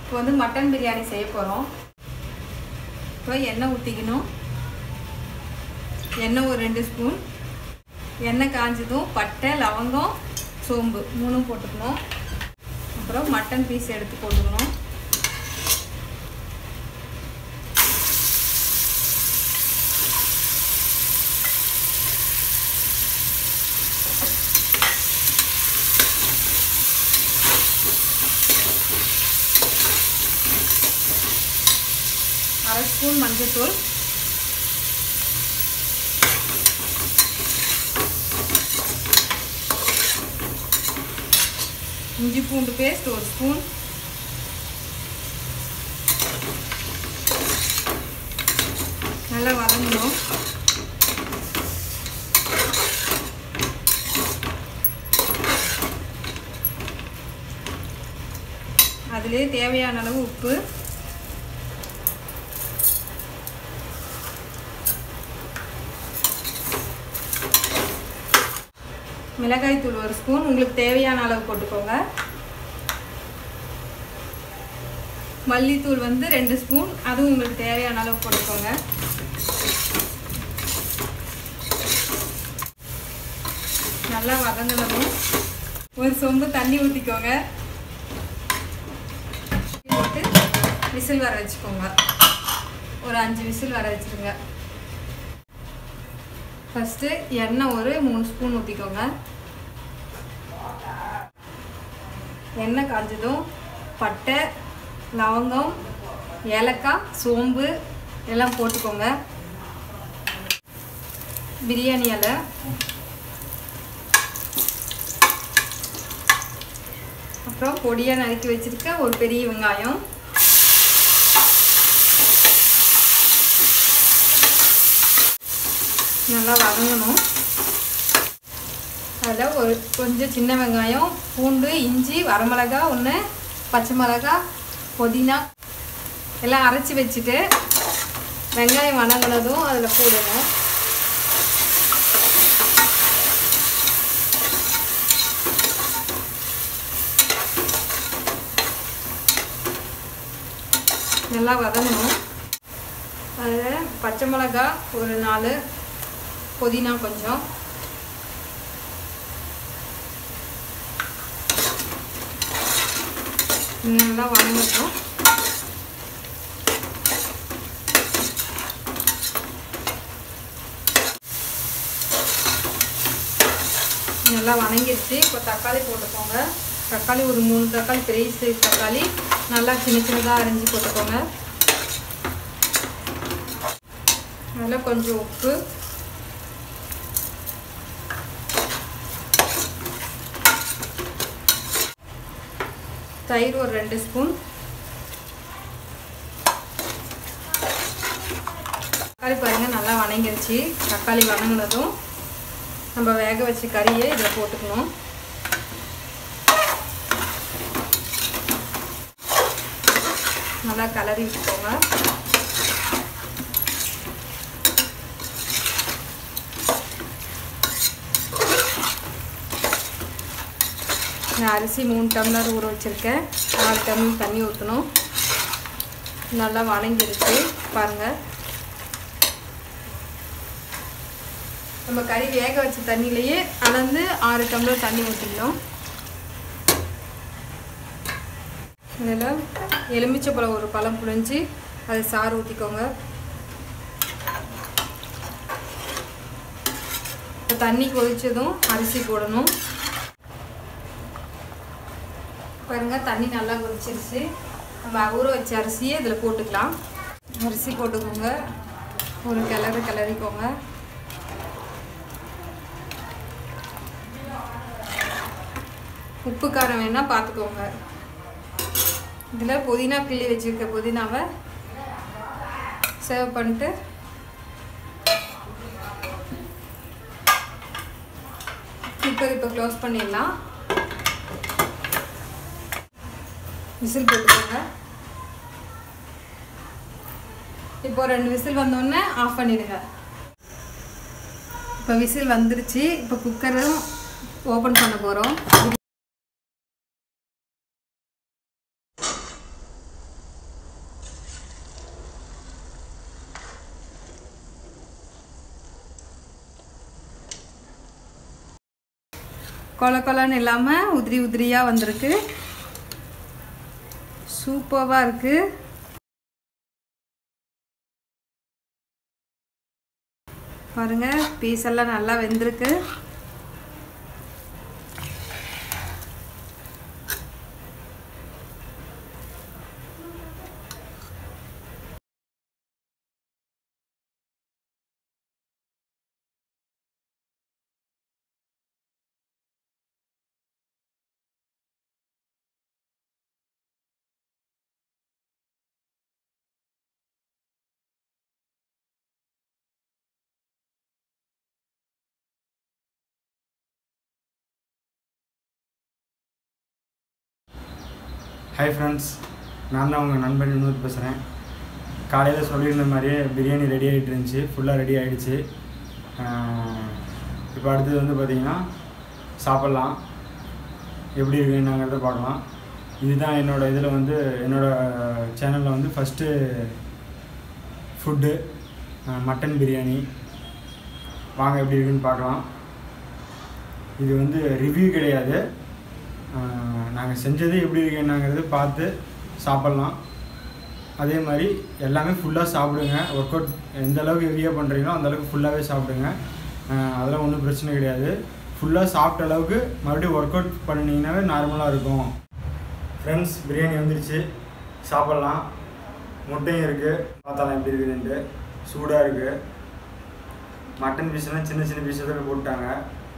இப்போ வந்து மட்டன் பிரியாணி செய்ய போகிறோம் இப்போ எண்ணெய் ஊற்றிக்கணும் எண்ணெய் ஒரு ரெண்டு ஸ்பூன் எண்ணெய் காஞ்சதும் பட்டை லவங்கம் சோம்பு மூணும் போட்டுக்கணும் அப்புறம் மட்டன் பீஸ் எடுத்து போட்டுக்கணும் அரை ஸ்பூன் மஞ்சள்தூள் இஞ்சி பூண்டு பேஸ்ட் ஒரு ஸ்பூன் நல்லா வதங்கணும் அதிலே தேவையான அளவு உப்பு மிளகாய் தூள் ஒரு ஸ்பூன் உங்களுக்கு தேவையான அளவு போட்டுக்கோங்க மல்லித்தூள் வந்து ரெண்டு ஸ்பூன் அதுவும் உங்களுக்கு தேவையான அளவு போட்டுக்கோங்க நல்லா வதங்கினதும் ஒரு சொம்பு தண்ணி ஊற்றிக்கோங்க போட்டு விசில் வர வச்சுக்கோங்க ஒரு அஞ்சு விசில் வர வச்சுருங்க ஃபஸ்ட்டு எண்ணெய் ஒரு மூணு ஸ்பூன் ஊற்றிக்கோங்க எண்ணெய் காஞ்சதும் பட்டை லவங்கம் ஏலக்காய் சோம்பு எல்லாம் போட்டுக்கோங்க பிரியாணி இலை அப்புறம் பொடியாக நறுக்கி வச்சுருக்க ஒரு பெரிய வெங்காயம் நல்லா வதங்கணும் அதில் ஒரு கொஞ்சம் சின்ன வெங்காயம் பூண்டு இஞ்சி வரமிளகா ஒன்று பச்சை மிளகா புதினா எல்லாம் அரைச்சி வச்சுட்டு வெங்காயம் வதங்கினதும் அதில் போடணும் நல்லா வதங்கணும் அதில் பச்சை மிளகா ஒரு நாலு புதினா கொஞ்சம் நல்லா வதங்கட்டும் நல்லா வணங்கிடுச்சு இப்போ தக்காளி போட்டுக்கோங்க தக்காளி ஒரு மூணு தக்காளி பெரிய சைஸ் தக்காளி நல்லா சின்ன சின்னதாக அரிஞ்சு போட்டுக்கோங்க அதில் கொஞ்சம் உப்பு தயிர் ஒரு ரெண்டு ஸ்பூன் தக்காளி பாருங்கள் நல்லா வணங்கிருச்சு தக்காளி வணங்கினதும் நம்ம வேக வச்ச கறியை இதில் போட்டுக்கணும் நல்லா கலரி விட்டுக்கோங்க நான் அரிசி மூணு டம்ளர் ஊற வச்சுருக்கேன் நாலு டம்ளர் தண்ணி ஊற்றணும் நல்லா வணங்கிருச்சு பாருங்கள் நம்ம கறி வேக வச்ச தண்ணியிலையே அளந்து ஆறு டம்ளர் தண்ணி ஊற்றிக்கணும் இதில் எலுமிச்சை பழம் ஒரு பழம் புழிஞ்சு அது சாறு ஊற்றிக்கோங்க தண்ணி கொதிச்சதும் அரிசி போடணும் பாருங்க தண்ணி நல்லா கொதிச்சிருச்சு நம்ம ஊற வச்ச அரிசியை இதில் போட்டுக்கலாம் அரிசி போட்டுக்கோங்க ஒரு கிளறு கிளறிக்கோங்க உப்பு காரம் வேணால் பார்த்துக்கோங்க இதில் புதினா கிள்ளி வச்சுருக்க புதினாவை சர்வ் பண்ணிட்டு குக்கர் இப்போ க்ளோஸ் பண்ணிடலாம் விசில் போட்டுக்கோங்க இப்போ ரெண்டு விசில் வந்தோடனே ஆஃப் பண்ணிடுங்க இப்போ விசில் வந்துருச்சு இப்போ குக்கரும் ஓப்பன் பண்ண போகிறோம் கொல கொலன்னு இல்லாமல் உதிரி உதிரியாக வந்திருக்கு சூப்பராக இருக்குது பாருங்க பீஸ் எல்லாம் நல்லா வெந்திருக்கு ஹாய் ஃப்ரெண்ட்ஸ் நான் தான் உங்கள் நண்பன் வினோத் பேசுகிறேன் காலையில் சொல்லியிருந்த மாதிரியே பிரியாணி ரெடி ஆகிட்டு இருந்துச்சு ஃபுல்லாக ரெடி ஆகிடுச்சு இப்போ அடுத்தது வந்து பார்த்திங்கன்னா சாப்பிட்லாம் எப்படி இருக்குங்கிறத பார்க்கலாம் இதுதான் என்னோடய இதில் வந்து என்னோடய சேனலில் வந்து ஃபஸ்ட்டு ஃபுட்டு மட்டன் பிரியாணி வாங்க எப்படி இருக்குன்னு பார்க்கலாம் இது வந்து ரிவ்யூ கிடையாது நாங்கள் செஞ்சது எப்படி இருக்கு என்னங்கிறது பார்த்து சாப்பிட்லாம் அதே மாதிரி எல்லாமே ஃபுல்லாக சாப்பிடுங்க ஒர்க் அவுட் எந்த அளவுக்கு ஹெவியாக பண்ணுறீங்களோ அந்த அளவுக்கு ஃபுல்லாகவே சாப்பிடுங்க ஆஹ் அதெல்லாம் ஒன்றும் பிரச்சனை கிடையாது ஃபுல்லாக சாப்பிட்ட அளவுக்கு மறுபடியும் ஒர்க் அவுட் பண்ணினீங்கன்னாவே நார்மலாக இருக்கும் ஃப்ரெண்ட்ஸ் பிரியாணி வந்துருச்சு சாப்பிட்லாம் முட்டையும் இருக்குது பார்த்தாலாம் எப்படி இருக்குதுன்ட்டு சூடாக இருக்குது மட்டன் பீஸ்லாம் சின்ன சின்ன பீஸை தான் போட்டாங்க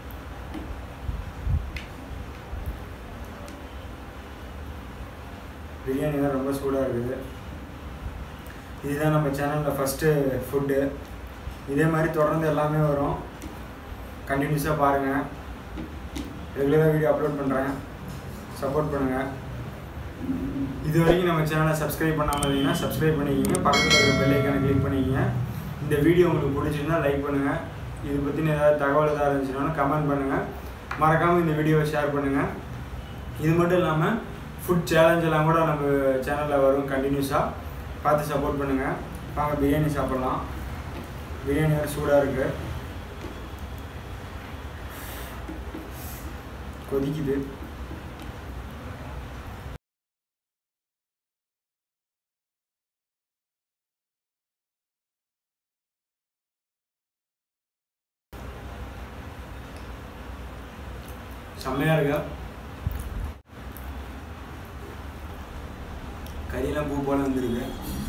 பிரியாணி தான் ரொம்ப சூடாக இருக்குது இதுதான் நம்ம சேனலில் ஃபஸ்ட்டு ஃபுட்டு இதே மாதிரி தொடர்ந்து எல்லாமே வரும் கண்டினியூஸாக பாருங்கள் ரெகுலராக வீடியோ அப்லோட் பண்ணுறேன் சப்போர்ட் பண்ணுங்கள் இது வரைக்கும் நம்ம சேனலை சப்ஸ்கிரைப் பண்ணாமல் இருந்தீங்கன்னா சப்ஸ்கிரைப் பண்ணிக்கிங்க பக்கத்தில் இருக்க பெல் ஐக்கானை கிளிக் பண்ணிக்கிங்க இந்த வீடியோ உங்களுக்கு பிடிச்சிருந்தா லைக் பண்ணுங்கள் இது பற்றின ஏதாவது தகவல் ஏதாவது இருந்துச்சுனாலும் கமெண்ட் பண்ணுங்கள் மறக்காமல் இந்த வீடியோவை ஷேர் பண்ணுங்கள் இது மட்டும் இல்லாமல் ஃபுட் சேலஞ்ச் எல்லாம் கூட நம்ம சேனலில் வரும் கண்டினியூஸாக பார்த்து சப்போர்ட் பண்ணுங்கள் வாங்க பிரியாணி சாப்பிட்லாம் பிரியாணி வேறு சூடாக இருக்குது கொதிக்குது செம்மையாக இருக்கா கறியெல்லாம் பூ போல வந்துருக்கு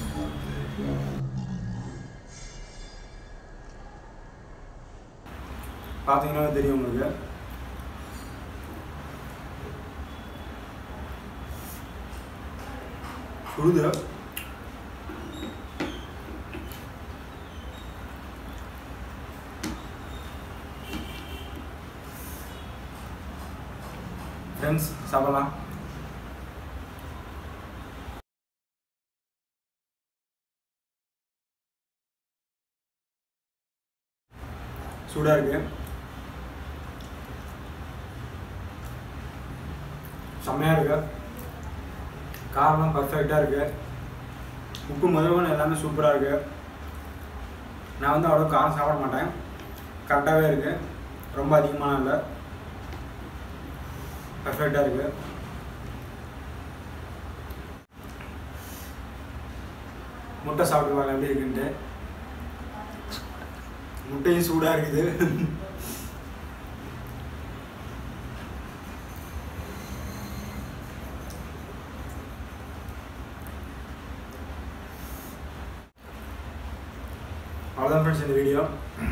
பார்த்தீங்கன்னா தெரியும் உங்களுக்கு சுடுது ஃப்ரெண்ட்ஸ் சாப்பிடலாம் சூடாக இருக்கு செம்மையாக இருக்கு காரம்லாம் பர்ஃபெக்டாக இருக்கு உப்பு முதல்வன் எல்லாமே சூப்பராக இருக்கு நான் வந்து அவ்வளோ காரம் சாப்பிட மாட்டேன் கரெக்டாகவே இருக்கு ரொம்ப அதிகமான இல்லை பர்ஃபெக்டாக இருக்கு முட்டை சாப்பிடுவாங்க எப்படி இருக்குன்ட்டு முட்டையும் சூடாக இருக்குது அவ்வளோதான் ஃப்ரெண்ட்ஸ் இந்த வீடியோ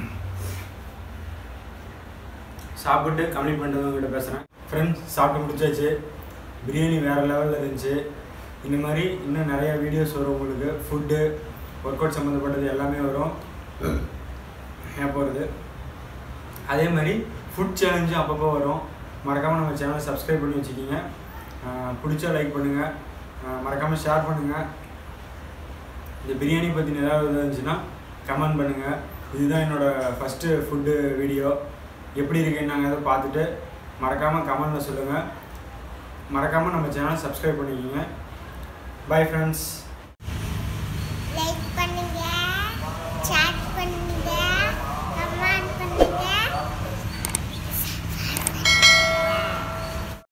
சாப்பிட்டு கம்ப்ளீட் பண்ணிட்டு உங்ககிட்ட பேசுகிறேன் ஃப்ரெண்ட்ஸ் சாப்பிட்டு முடிச்சாச்சு பிரியாணி வேறு லெவலில் இருந்துச்சு இந்த மாதிரி இன்னும் நிறைய வீடியோஸ் வரும் உங்களுக்கு ஃபுட்டு ஒர்க் அவுட் சம்மந்தப்பட்டது எல்லாமே வரும் ஏன் போகிறது அதே மாதிரி ஃபுட் சேலஞ்சு அப்பப்போ வரும் மறக்காமல் நம்ம சேனலை சப்ஸ்கிரைப் பண்ணி வச்சுக்கிங்க ஆஹ் பிடிச்சா லைக் பண்ணுங்கள் மறக்காமல் ஷேர் பண்ணுங்கள் இந்த பிரியாணி பற்றின ஏதாவது இருந்துச்சுன்னா கமெண்ட் பண்ணுங்கள் இதுதான் என்னோடய ஃபஸ்ட்டு ஃபுட்டு வீடியோ எப்படி இருக்குன்னு நாங்கள் அதை பார்த்துட்டு மறக்காமல் கமெண்டில் சொல்லுங்கள் மறக்காமல் நம்ம சேனலை சப்ஸ்கிரைப் பண்ணிக்கிங்க பை ஃப்ரெண்ட்ஸ்